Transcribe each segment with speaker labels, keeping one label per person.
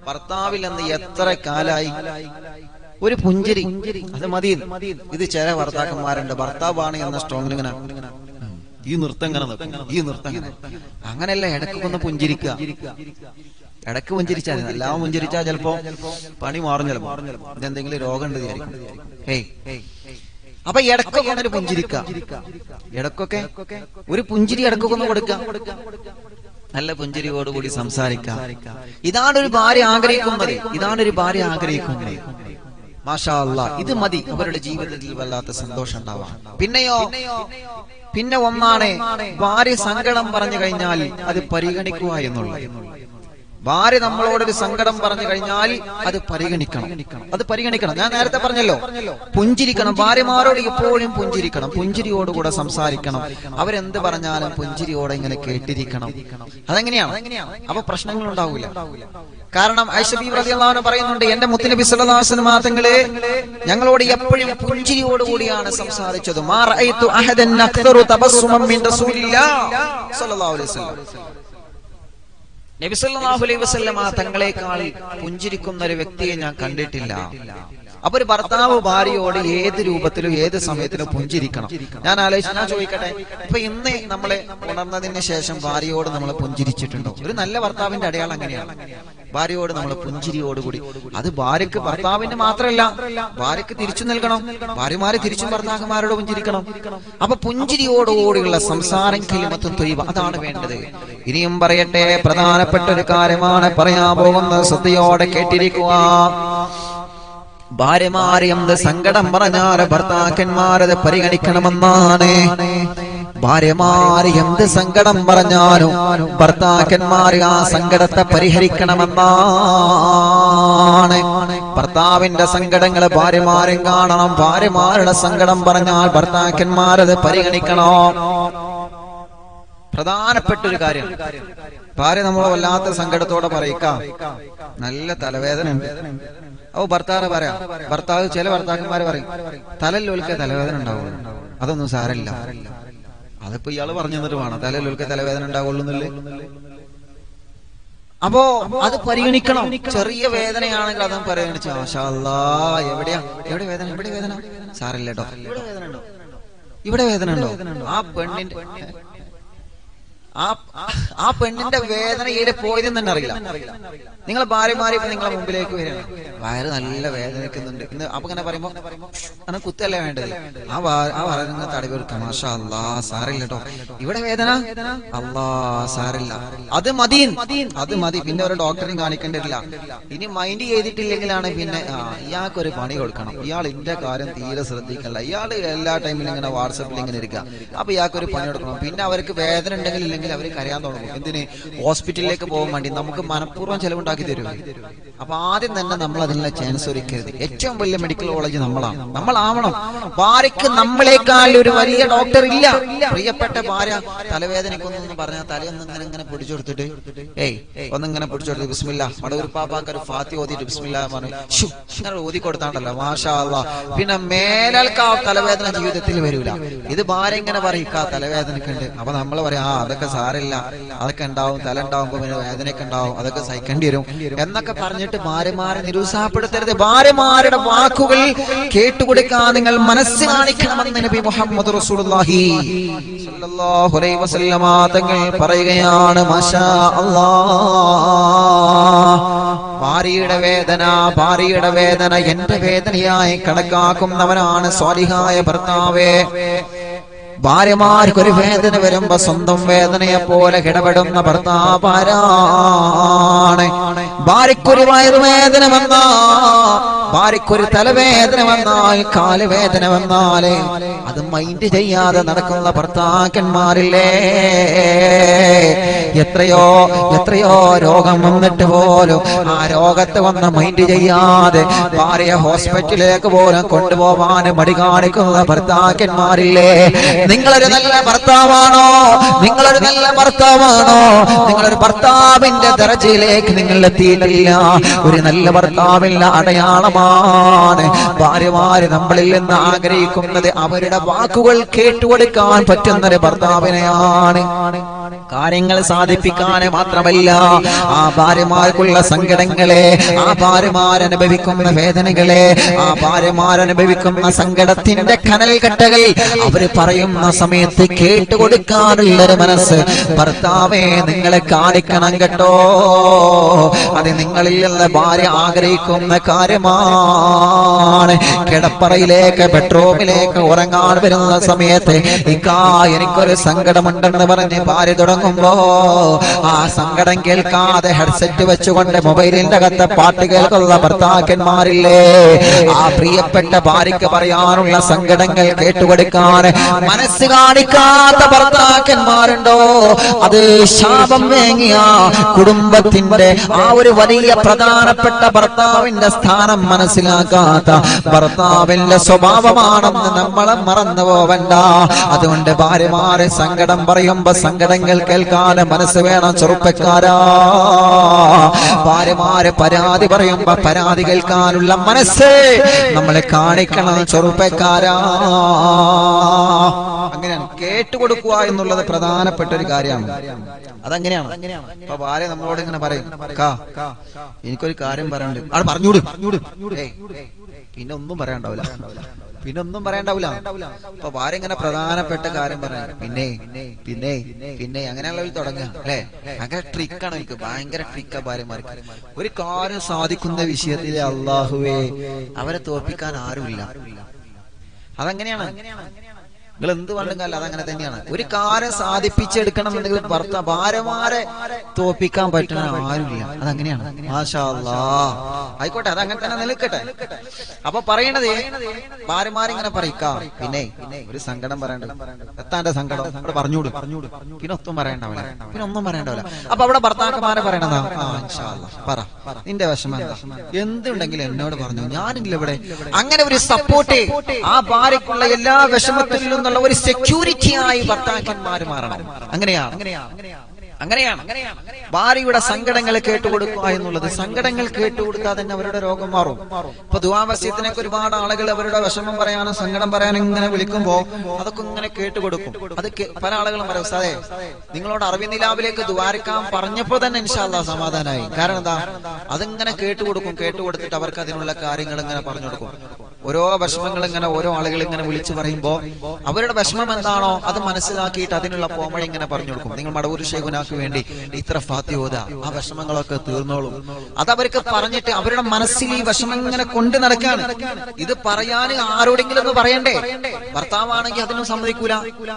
Speaker 1: ഭർത്താവിൽ നിന്ന് എത്ര കാലായി ഒരു പുഞ്ചിരി അത് മതി ഇത് ചില ഭർത്താക്കന്മാരുണ്ട് ഭർത്താവാണ് എന്ന സ്ട്രോങ്ങിൽ ഇങ്ങനെ ഈ നൃത്തം ഇങ്ങനെ നിൽക്കും. ഈ നൃത്തം ഇങ്ങനെ അങ്ങനെയല്ല ഇടയ്ക്ക് ഒന്ന് പുഞ്ചിരിക്കുക ഇടയ്ക്ക് പുഞ്ചിരിച്ചാൽ മതി. എല്ലാം പുഞ്ചിരിച്ചാൽ ചിലപ്പോ പണി മാറും ചിലപ്പോ ഇതെന്തെങ്കിലും രോഗം ഉണ്ട് വിചാരിക്കും ഏയ് അപ്പൊ ഇടക്കൊക്കെ ഒന്ന് ഒരു പുഞ്ചിരിക്കുക ഇടക്കൊക്കെ ഒരു പുഞ്ചിരി ഇടക്കൊക്കെ ഒന്ന് കൊടുക്കുക നല്ല പുഞ്ചിരിയോടുകൂടി സംസാരിക്കാം ഇതാണ് ഒരു ഭാര്യ ആഗ്രഹിക്കുന്നത് ഇതാണ് ഒരു ഭാര്യ ആഗ്രഹിക്കുന്നത് മാഷാ അല്ലാ ഇത് മതി അവരുടെ ജീവിതത്തിൽ വല്ലാത്ത സന്തോഷം ഉണ്ടാവാം പിന്നെയോ പിന്നെ ഒന്നാണ് ഭാര്യ സങ്കടം പറഞ്ഞു കഴിഞ്ഞാൽ അത് പരിഗണിക്കുക എന്നുള്ളത് ഭാര്യ നമ്മളോടൊരു സങ്കടം പറഞ്ഞു കഴിഞ്ഞാൽ അത് പരിഗണിക്കണം അത് പരിഗണിക്കണം ഞാൻ നേരത്തെ പറഞ്ഞല്ലോ പുഞ്ചിരിക്കണം ഭാര്യമാരോട് എപ്പോഴും പുഞ്ചിരിക്കണം പുഞ്ചിരിയോടുകൂടെ സംസാരിക്കണം അവരെന്ത് പറഞ്ഞാലും പുഞ്ചിരിയോടെ ഇങ്ങനെ കേട്ടിരിക്കണം അതെങ്ങനെയാണ് അപ്പൊ പ്രശ്നങ്ങൾ ഉണ്ടാവില്ല കാരണം ഐഷബി റളിയല്ലാഹു പറയുന്നുണ്ട് എന്റെ മുത്തുനബി സല്ലല്ലാഹു അലൈഹി വസല്ലം തങ്ങളെ ഞങ്ങളോട് എപ്പോഴും പുഞ്ചിരിയോടുകൂടിയാണ് സംസാരിച്ചത് മാ റഅയ്തു അഹദൻ അക്തറു തബസ്സുമൻ മിൻ റസൂലില്ലാഹ് സല്ലല്ലാഹു അലൈഹി വസല്ലം നബി സല്ലല്ലാഹു അലൈഹി വസല്ലമ തങ്ങളെക്കാൾ പുഞ്ചിരിക്കുന്ന ഒരു വ്യക്തിയെ ഞാൻ കണ്ടിട്ടില്ല അപ്പൊ ഒരു ഭർത്താവ് ഭാര്യയോട് ഏത് രൂപത്തിലും ഏത് സമയത്തിലും പുഞ്ചിരിക്കണം ഞാൻ ആലോചിച്ചു ഞാൻ ചോദിക്കട്ടെ ഇപ്പൊ ഇന്ന് നമ്മളെ ഉണർന്നതിന് ശേഷം ഭാര്യയോട് നമ്മൾ പുഞ്ചിരിച്ചിട്ടുണ്ടോ ഒരു നല്ല ഭർത്താവിന്റെ അടയാളം അങ്ങനെയാണ് ഭാര്യയോട് നമ്മൾ പുഞ്ചിരിയോടുകൂടി അത് ഭാര്യക്ക് ഭർത്താവിന് മാത്രമല്ല ഭാര്യക്ക് തിരിച്ചു നൽകണം ഭാര്യമാര് തിരിച്ചും ഭർത്താക്കന്മാരോട് പുഞ്ചിരിക്കണം അപ്പൊ പുഞ്ചിരിയോടുകൂടിയുള്ള സംസാരം കിളിമത്തും തൊയ്വ അതാണ് വേണ്ടത് ഇനിയും പറയട്ടെ പ്രധാനപ്പെട്ട ഒരു കാര്യമാണ് പറയാൻ പോകുന്നത് ശ്രദ്ധയോടെ കേട്ടിരിക്കുക ഭാര്യമാര് എന്ത് സങ്കടം പറഞ്ഞാല് ഭർത്താക്കന്മാരത് പരിഗണിക്കണമെന്നാണ് ഭാര്യമാര് എന്ത് സങ്കടം പറഞ്ഞാലും ഭർത്താക്കന്മാര് ആ സങ്കടത്തെ പരിഹരിക്കണമെന്നാണ് ഭർത്താവിന്റെ സങ്കടങ്ങൾ ഭാര്യമാരും കാണണം ഭാര്യമാരുടെ സങ്കടം പറഞ്ഞാൽ ഭർത്താക്കന്മാരത് പരിഗണിക്കണോ പ്രധാനപ്പെട്ട ഒരു കാര്യം ഭാര്യ നമ്മളെ വല്ലാത്ത സങ്കടത്തോടെ പറയിക്കാം നല്ല തലവേദന ഉണ്ട് ഓ ഭർത്താവ് പറയാം ഭർത്താവ് ചില ഭർത്താക്കന്മാര് പറയും തലല്ലൊൽക്കെ തലവേദന ഉണ്ടാവുള്ളൂ അതൊന്നും സാരമില്ല അതിപ്പോ ഇയാള് പറഞ്ഞു തന്നിട്ട് വേണം തലല്ലൊൽക്കെ തലവേദന ഉണ്ടാവുള്ളൂന്നല്ലേ അപ്പോ അത് പരിഗണിക്കണം ചെറിയ വേദനയാണെങ്കിൽ അതും പരിഗണിച്ചു ആശാല്ലാ എവിടെയാ എവിടെ വേദന എവിടെ വേദന സാരല്ല കേട്ടോ ഇവിടെ വേദന ഉണ്ടോ ഇവിടെ വേദന ഉണ്ടോ ആ പെണ്ണിന്റെ ആ ആ പെണ്ണിന്റെ വേദന ഈടെ പോയതെന്ന് തന്നെ അറിയില്ല നിങ്ങൾ ഭാര്യമാരെ ഇപ്പൊ നിങ്ങളെ മുമ്പിലേക്ക് വരികയാണ് വയറ് നല്ല വേദനിക്കുന്നുണ്ട് ഇന്ന് അപ്പൊ ഇങ്ങനെ പറയുമ്പോ അങ്ങനെ കുത്തല്ലേ വേണ്ടത് ആ വാ- ആ വയറിങ്ങനെ തടവി കൊടുക്കാം മാഷാ അല്ലാ സാറില്ല കേട്ടോ ഇവിടെ വേദന അല്ലാ സാറില്ല അത് മതി അത് മതി പിന്നെ ഒരു ഡോക്ടറെയും കാണിക്കേണ്ടിട്ടില്ല ഇനി മൈൻഡ് ചെയ്തിട്ടില്ലെങ്കിലാണ് പിന്നെ ആ ഇയാൾക്കൊരു പണി കൊടുക്കണം ഇയാൾ ഇന്റെ കാര്യം തീരെ ശ്രദ്ധിക്കല്ല ഇയാൾ എല്ലാ ടൈമിലും ഇങ്ങനെ വാട്സപ്പിൽ ഇങ്ങനെ ഇരിക്കുക അപ്പൊ ഇയാൾക്കൊരു പണി കൊടുക്കണം പിന്നെ അവർക്ക് വേദന ഉണ്ടെങ്കിൽ ഇല്ലെങ്കിൽ അവർ കരയാൻ തുടങ്ങും എന്തിന് ഹോസ്പിറ്റലിലേക്ക് പോകാൻ വേണ്ടി നമുക്ക് മനഃപൂർവ്വം ചെലവുണ്ടാക്കി തരും അപ്പൊ ആദ്യം തന്നെ നമ്മൾ അതിനുള്ള ചാൻസ് ഒരുക്കരുത് ഏറ്റവും വലിയ മെഡിക്കൽ കോളേജ് നമ്മളാണ് നമ്മളാവണം ഭാര്യക്ക് നമ്മളെക്കാൾ ഒരു വലിയ ഡോക്ടർ ഇല്ല പ്രിയപ്പെട്ട ഭാര്യ തലവേദനക്കൊന്നു പറഞ്ഞാൽ തലയൊന്നും ഇങ്ങനെ ഇങ്ങനെ പിടിച്ചു കൊടുത്തിട്ട് ഏയ് ഒന്നിങ്ങനെ പിടിച്ചു കൊടുത്ത് ബിസ്മില്ല മടൂർ പാപ്പാക്ക് ഒരു ഫാത്തി ഓതിയിട്ട് ബിസ്മില്ല പറഞ്ഞു ശ്ശു, ഇങ്ങനെ ഓതി കൊടുത്താണ്ടല്ലോ മാഷാ അല്ലാ പിന്നെ മേലൽക്ക് ആ തലവേദന ജീവിതത്തിൽ വരൂല ഇത് ഭാര്യ ഇങ്ങനെ പറയും "ഇക്കാ തലവേദനക്ക് ഉണ്ട് അപ്പൊ നമ്മൾ പറയാം ആ അതൊക്കെ സാരില്ല അതൊക്കെ ഉണ്ടാവും തല ഉണ്ടാവുമ്പോ പിന്നെ വേദനയൊക്കെ ഉണ്ടാവും അതൊക്കെ സഹിക്കേണ്ടി വരും എന്നൊക്കെ പറഞ്ഞിട്ട് ഭാര്യമാരെ നിരുത്സാഹപ്പെടുത്തരുത് ഭാര്യമാരുടെ വാക്കുകൾ കേട്ടുകൊടുക്കാൻ നിങ്ങൾ മനസ്സ് കാണിക്കണമെന്ന് നബി മുഹമ്മദ് റസൂലുള്ളാഹി സ്വല്ലല്ലാഹു അലൈഹി വസല്ലമ തങ്ങൾ പറയുകയാണ് മാഷാ അല്ലാഹ് ഭാര്യയുടെ വേദന ഭാര്യയുടെ വേദന എന്റെ വേദനയായി കണക്കാക്കുന്നവനാണ് സ്വാലിഹായ ഭർത്താവേ ഭാര്യമാർക്കൊരു വേദന വരുമ്പോ സ്വന്തം വേദനയെ പോലെ ഇടപെടുന്ന ഭർത്താവാരാണ് ഭാര്യക്കൊരു വയറുവേദന വന്നാ ഭാര്യക്കൊരു തലവേദന വന്നാൽ കാലുവേദന വന്നാല് അത് മൈൻഡ് ചെയ്യാതെ നടക്കുന്ന ഭർത്താക്കന്മാരില്ലേ എത്രയോ എത്രയോ രോഗം വന്നിട്ട് പോലും ആ രോഗത്തെ വന്ന് മൈൻഡ് ചെയ്യാതെ ഭാര്യ ഹോസ്പിറ്റലിലേക്ക് പോലും കൊണ്ടുപോവാൻ മടി കാണിക്കുന്ന ഭർത്താക്കന്മാരില്ലേ നിങ്ങളൊരു നല്ല ഭർത്താവാണോ നിങ്ങളൊരു നല്ല ഭർത്താവാണോ നിങ്ങളൊരു ഭർത്താവിന്റെ ദർജയിലേക്ക് നിങ്ങൾ എത്തിയിട്ടില്ല ഒരു നല്ല ഭർത്താവിന്റെ അടയാളമാണ് ഭാര്യമാര് നമ്മളിൽ നിന്ന് ആഗ്രഹിക്കുന്നത് അവരുടെ വാക്കുകൾ കേട്ടുകൊടുക്കാൻ പറ്റുന്ന ഒരു ഭർത്താവിനെയാണ് കാര്യങ്ങൾ സാധിപ്പിക്കാൻ മാത്രമല്ല ആ ഭാര്യമാർക്കുള്ള സങ്കടങ്ങളെ ആ ഭാര്യമാരനുഭവിക്കുന്ന വേദനകളെ ആ ഭാര്യമാരനുഭവിക്കുന്ന സങ്കടത്തിന്റെ കനൽ കട്ടകൾ അവര് പറയുന്ന സമയത്ത് കേട്ടുകൊടുക്കാനുള്ളൊരു മനസ്സ് ഭർത്താവേ നിങ്ങളെ കാണിക്കണം കേട്ടോ അത് നിങ്ങളിൽ നിന്ന് ഭാര്യ ആഗ്രഹിക്കുന്ന കാര്യമാണ് കിടപ്പറയിലേക്ക് ബെഡ്റൂമിലേക്ക് ഉറങ്ങാൻ വരുന്ന സമയത്ത് ഇക്കാ എനിക്കൊരു സങ്കടമുണ്ടെന്ന് പറഞ്ഞ് ഭാര്യ തുടങ്ങുമ്പോ ആ സങ്കടം കേൾക്കാതെ ഹെഡ്സെറ്റ് വെച്ചുകൊണ്ട് മൊബൈലിന്റെ അകത്ത് പാട്ട് കേൾക്കുന്ന ഭർത്താക്കന്മാരില്ലേ ആ പ്രിയപ്പെട്ട ഭാര്യയ്ക്ക് പറയാനുള്ള സങ്കടങ്ങൾ കേട്ടുകൊടുക്കാൻ മനസ്സ് കാണിക്കാത്ത ഭർത്താക്കന്മാരുണ്ടോ അത് ശാപം വേങ്ങിയ കുടുംബത്തിന്റെ ആ ഒരു വലിയ പ്രധാനപ്പെട്ട ഭർത്താവിന്റെ സ്ഥാനം മനസ്സിലാക്കാത്ത ഭർത്താവിന്റെ സ്വഭാവമാണെന്ന് നമ്മളെ മറന്നു പോവണ്ട അതുകൊണ്ട് ഭാര്യമാരെ സങ്കടം പറയുമ്പോ സങ്കടങ്ങൾ കേൾക്കാൻ മനസ്സ് വേണം ചെറുപ്പക്കാരാ ഭാര്യമാരെ പരാതി പറയുമ്പോ പരാതി കേൾക്കാനുള്ള മനസ്സ് നമ്മളെ കാണിക്കണം ചെറുപ്പക്കാരാ അങ്ങനെയാണ് കേട്ടുകൊടുക്കുക എന്നുള്ളത് പ്രധാനപ്പെട്ട ഒരു കാര്യമാണ് അതങ്ങനെയാണ് അപ്പൊ ഭാര്യ നമ്മളോട് ഇങ്ങനെ പറയും കാ എനിക്കൊരു കാര്യം പറയാനുണ്ട് അവിടെ പറഞ്ഞൂട് ഏയ്, പിന്നെ ഒന്നും പറയാണ്ടാവില്ല പിന്നെ ഒന്നും പറയണ്ടാവില്ല അപ്പൊ ഭാര്യ ഇങ്ങനെ പ്രധാനപ്പെട്ട കാര്യം പറയാൻ പിന്നെ പിന്നെ പിന്നെ അങ്ങനെയുള്ള തുടങ്ങുക അല്ലെ അങ്ങനെ ട്രിക്കാണ് എനിക്ക് ഭയങ്കര ട്രിക്കാ ഭാര്യമാർക്ക് ഒരു കാര്യം സാധിക്കുന്ന വിഷയത്തിൽ അള്ളാഹുവേ അവരെ തോൽപ്പിക്കാൻ ആരുമില്ല അതങ്ങനെയാണ് നിങ്ങൾ എന്ത് വേണ്ടെങ്കിൽ അതങ്ങനെ തന്നെയാണ് ഒരു കാര്യം സാധിപ്പിച്ചെടുക്കണം എന്നുണ്ടെങ്കിൽ ഭർത്ത ഭാര്യമാരെ തോപ്പിക്കാൻ പറ്റുന്ന ആരുമില്ല അതങ്ങനെയാണ് മാഷാ അല്ലാ. ആയിക്കോട്ടെ അതങ്ങനെ തന്നെ നിൽക്കട്ടെ അപ്പൊ പറയണത് ഭാര്യമാരിങ്ങനെ പറയിക്കാ പിന്നെ ഒരു സങ്കടം പറയണ്ട എത്താന്റെ സങ്കടം അവിടെ പറഞ്ഞൂട് പിന്നെ ഒന്നും പറയണ്ടാവില്ല പിന്നെ ഒന്നും പറയണ്ടാവില്ല അപ്പൊ അവിടെ ഭർത്താക്കന്മാരെ പറയണതാ ആ ഇൻഷാ അല്ലാ. പറ നിന്റെ വിഷമം എന്താ എന്തുണ്ടെങ്കിലും എന്നോട് പറഞ്ഞു ഞാനില്ല ഇവിടെ അങ്ങനെ ഒരു സപ്പോർട്ട് ആ ഭാര്യക്കുള്ള എല്ലാ വിഷമത്തിൽ നിന്നുള്ള ഒരു സെക്യൂരിറ്റി ആയി ഭർത്താക്കന്മാർ മാറണം അങ്ങനെയാണ് അങ്ങനെയാണ് ഭാര്യയുടെ സങ്കടങ്ങൾ കേട്ടുകൊടുക്കുക എന്നുള്ളത് സങ്കടങ്ങൾ കേട്ടുകൊടുത്താൽ തന്നെ അവരുടെ രോഗം മാറും ഇപ്പൊ ദുവാവസ്യത്തിനൊക്കെ ഒരുപാട് ആളുകൾ അവരുടെ വിഷമം പറയാനും സങ്കടം പറയാനും ഇങ്ങനെ വിളിക്കുമ്പോ അതൊക്കെ ഇങ്ങനെ കേട്ടുകൊടുക്കും അത് കേ- പല ആളുകളും പറയും സാറേ നിങ്ങളോട് അറിവിനിലാവിലേക്ക് ദ്വാരക്കാൻ പറഞ്ഞപ്പോ തന്നെ ഇൻഷാല്ല സമാധാനമായി കാരണം എന്താ അതിങ്ങനെ കേട്ടുകൊടുക്കും കേട്ടുകൊടുത്തിട്ട് അവർക്ക് അതിനുള്ള കാര്യങ്ങൾ ഇങ്ങനെ പറഞ്ഞു കൊടുക്കും ഓരോ വിഷമങ്ങൾ ഇങ്ങനെ ഓരോ ആളുകൾ ഇങ്ങനെ വിളിച്ചു പറയുമ്പോ അവരുടെ വിഷമം എന്താണോ അത് മനസ്സിലാക്കിയിട്ട് അതിനുള്ള പോമഴ ഇങ്ങനെ പറഞ്ഞു കൊടുക്കും നിങ്ങൾ മടവൂർ ഷേഖുനാക്ക് വേണ്ടി ഇത്ര ഫാത്യോദ ആ വിഷമങ്ങളൊക്കെ തീർന്നോളും അത് അവർക്ക് പറഞ്ഞിട്ട് അവരുടെ മനസ്സിൽ ഈ വിഷമം ഇങ്ങനെ കൊണ്ടു നടക്കാണ് ഇത് പറയാൻ ആരോടെങ്കിലും ഒന്ന് പറയണ്ടേ ഭർത്താവാണെങ്കിൽ അതിനും സമ്മതിക്കൂല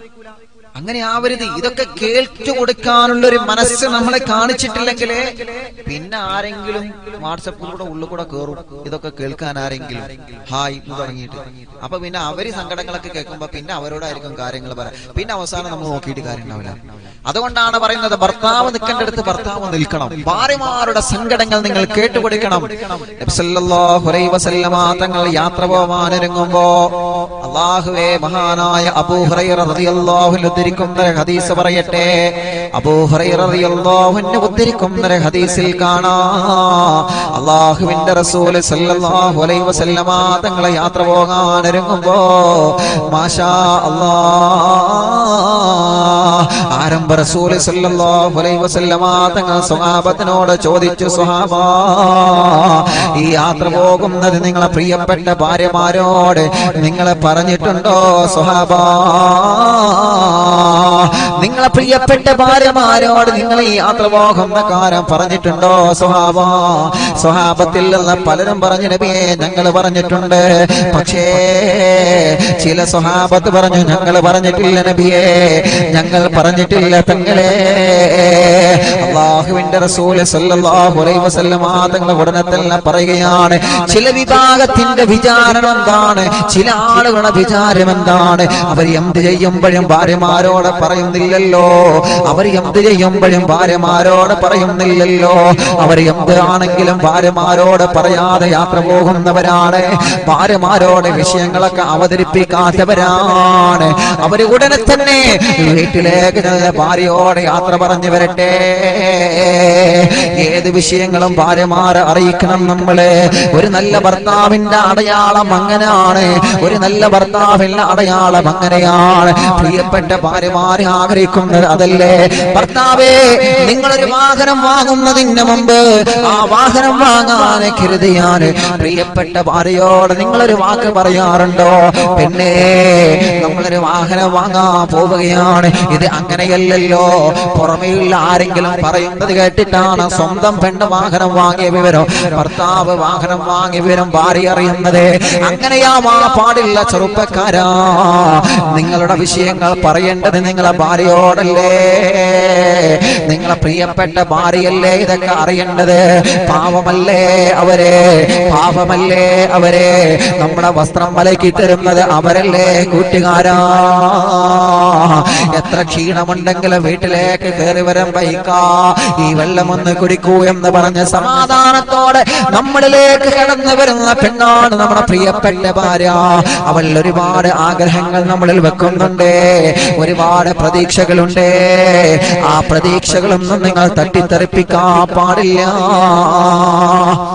Speaker 1: അങ്ങനെ ആവരുത് ഇതൊക്കെ കേൾച്ചു കൊടുക്കാനുള്ള ഒരു മനസ്സ് നമ്മളെ കാണിച്ചിട്ടില്ലെങ്കിൽ പിന്നെ ആരെങ്കിലും വാട്സപ്പിലൂടെ ഉള്ളിൽ കൂടെ കയറും ഇതൊക്കെ കേൾക്കാൻ ആരെങ്കിലും ഹായ് എന്ന് തുടങ്ങിയിട്ട് അപ്പൊ പിന്നെ അവര് സങ്കടങ്ങളൊക്കെ കേൾക്കുമ്പോ പിന്നെ അവരോടായിരിക്കും കാര്യങ്ങൾ പറയാം പിന്നെ അവസാനം നമ്മൾ നോക്കിയിട്ട് കാര്യം ഉണ്ടാവില്ല അതുകൊണ്ടാണ് പറയുന്നത് ഭർത്താവ് നിൽക്കേണ്ട അടുത്ത് ഭർത്താവ് നിൽക്കണം ഭാര്യമാരുടെ സങ്കടങ്ങൾ നിങ്ങൾ കേട്ടുകൊടുക്കണം നബി സല്ലല്ലാഹു അലൈഹി വസല്ലമ തങ്ങൾ യാത്ര പോവാനൊരുങ്ങുമ്പോ അള്ളാഹുവേ മഹാനായ അബൂ ഹുറൈറ റളിയല്ലാഹു അൻഹു ഉദ്ധരിക്കുന്ന ഒരു ഹദീസ് പറയട്ടെ അബൂ ഹുറൈറ റളിയല്ലാഹു അൻഹു ഉദ്ധരിക്കുന്ന ഒരു ഹദീസിൽ കാണാം അള്ളാഹുവിന്റെ റസൂൽ സല്ലല്ലാഹു അലൈഹി വസല്ലമ തങ്ങളെ യാത്ര പോകാനൊരുങ്ങുമ്പോ മാഷാ അല്ലാഹ് ആരംഭ റസൂൽ സല്ലല്ലാഹു അലൈഹി വസല്ലമ തങ്ങൾ സ്വഹാബത്തിനോട് ചോദിച്ചു സ്വഹാബ ഈ യാത്ര പോകുന്നത് നിങ്ങളെ പ്രിയപ്പെട്ട ഭാര്യമാരോട് നിങ്ങളെ പറഞ്ഞിട്ടുണ്ടോ സ്വഹാബ നിങ്ങളെ പ്രിയപ്പെട്ട ഭാര്യമാരോട് നിങ്ങൾ ഈ യാത്ര പോകുന്ന കാര്യം പറഞ്ഞിട്ടുണ്ടോ സ്വഹാബ സ്വഹാബത്തിൽ നിന്ന് പലരും പറഞ്ഞു നബിയെ ഞങ്ങൾ പറഞ്ഞിട്ടുണ്ട് പക്ഷേ ചില സ്വഹാബത്ത് പറഞ്ഞു ഞങ്ങൾ പറഞ്ഞിട്ടില്ല നബിയെ ഞങ്ങൾ പറഞ്ഞിട്ടില്ല തങ്ങളെ അള്ളാഹുവിന്റെ റസൂല് സല്ലല്ലാഹു അലൈഹി വസല്ലമ തങ്ങൾ ഉടനെ തന്നെ പറയുകയാണ് ചില വിഭാഗത്തിന്റെ വിചാരണം എന്താണ് ചില ആളുകളുടെ വിചാരം എന്താണ് അവർ എന്ത് ചെയ്യുമ്പോഴും ഭാര്യമാരോട് പറയുന്നില്ലല്ലോ അവർ എന്ത് ചെയ്യുമ്പോഴും ഭാര്യമാരോട് പറയുന്നില്ലല്ലോ അവർ എന്ത് ആണെങ്കിലും ഭാര്യമാരോട് പറയാതെ യാത്ര പോകുന്നവരാണ് ഭാര്യമാരോട് വിഷയങ്ങളൊക്കെ അവതരിപ്പിക്കാത്തവരാണ് അവർ ഉടനെ തന്നെ വീട്ടിലേക്ക് ചെന്ന് ഭാര്യയോട് യാത്ര പറഞ്ഞു വരട്ടെ ഏത് വിഷയങ്ങളും ഭാര്യമാരെ അറിയിക്കണം നമ്മള് ഒരു നല്ല ഭർത്താവിന്റെ അടയാളം അങ്ങനെയാണ് ഒരു നല്ല ഭർത്താവിന്റെ അടയാളം അങ്ങനെയാണ് പ്രിയപ്പെട്ട ഭാര്യമാരെ ആഗ്രഹിക്കുന്നത് അതല്ലേ ഭർത്താവേ നിങ്ങളൊരു വാഹനം വാങ്ങുന്നതിന് മുമ്പ് ആ വാഹനം വാങ്ങാൻ കരുതിയാൽ പ്രിയപ്പെട്ട ഭാര്യയോട് നിങ്ങളൊരു വാക്ക് പറയാറുണ്ടോ പിന്നെ നമ്മളൊരു വാഹനം വാങ്ങാൻ പോവുകയാണ് ഇത് അങ്ങനെയല്ലല്ലോ പുറമേയുള്ള ആരെങ്കിലും പറയുന്നത് കേട്ടിട്ടാണ് സ്വന്തം പെണ്ണ് വാഹനം വാങ്ങിയ വിവരം ഭർത്താവ് വാഹനം വാങ്ങിയ വിവരം ഭാര്യ അറിയുന്നത് അങ്ങനെയാവാ പാടില്ല ചെറുപ്പക്കാരാ നിങ്ങളുടെ വിഷയങ്ങൾ പറയേണ്ടത് നിങ്ങളെ ഭാര്യയോടല്ലേ നിങ്ങളെ പ്രിയപ്പെട്ട ഭാര്യയല്ലേ ഇതൊക്കെ അറിയേണ്ടത് പാവമല്ലേ അവരെ പാവമല്ലേ അവരെ നമ്മുടെ വസ്ത്രം മലക്കി തരുന്നത് അവരല്ലേ കൂട്ടുകാരാ എത്ര ക്ഷീണമുണ്ടെങ്കിലും വീട്ടിലേക്ക് കയറി വരാൻ വൈക്കാ ഈ വെള്ളം ഒന്ന് കുടിക്കൂ എന്ന് പറഞ്ഞ് സമാധാനത്തോടെ നമ്മളിലേക്ക് കടന്നു വരുന്ന പെണ്ണാണ് നമ്മുടെ പ്രിയപ്പെട്ട ഭാര്യ അവൾ ഒരുപാട് ആഗ്രഹങ്ങൾ നമ്മളിൽ വെക്കുന്നുണ്ട് ഒരുപാട് പ്രതീക്ഷകളുണ്ട് ആ പ്രതീക്ഷകളൊന്നും നിങ്ങൾ തട്ടിത്തെറിപ്പിക്കാൻ പാടില്ല